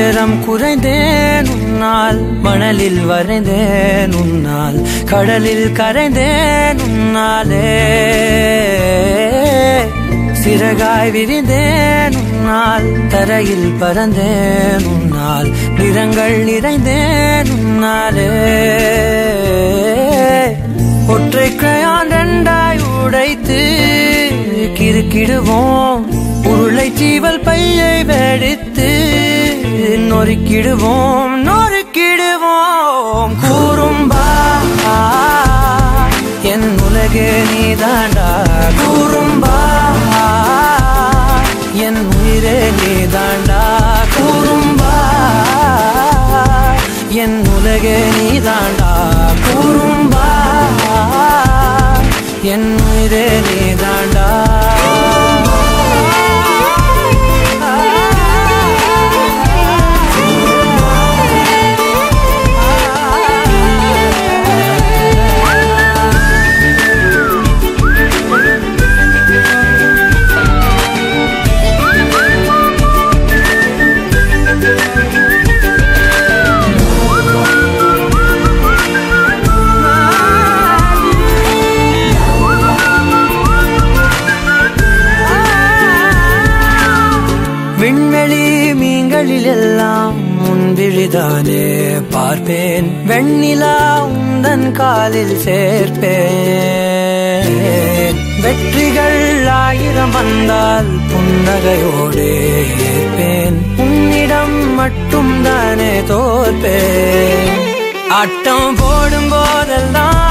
உயரம் குறைந்தேன் உன்னால் மணலில் வரைந்தேன் உன்னால் கடலில் கரைந்தேன் உன்னாலே சிறகாய் விரிந்தேன் உன்னால் தரையில் பறந்தேன் உன்னால் நிறங்கள் நிறைந்தேன் உன்னாலே ஒற்றை கிரையான் ரெண்டாய் உடைத்து கிறுக்கிடுவோம் உருளை சீவல் பையை வெடித்து நொறுக்கிடுவோம் நொறுக்கிடுவோம் கூறும்பா என் உலகே நீதாண்டா கூறும்பா என் உயிரே நீதாண்டா கூறும்பா என் உலகே நீதாண்டா கூறும்பா என் உயிரே நீதாண்டா விண்வெளி மீன்களில் எல்லாம் முன்விழிதானே பார்ப்பேன் வெண்ணிலா உந்தன் காலில் சேர்ப்பேன் வெற்றிகள் ஆயிரம் வந்தால் புன்னகையோடு ஏற்பேன் உன்னிடம் மட்டும் தானே தோற்பேன் ஆட்டம் போடும் போதெல்லாம்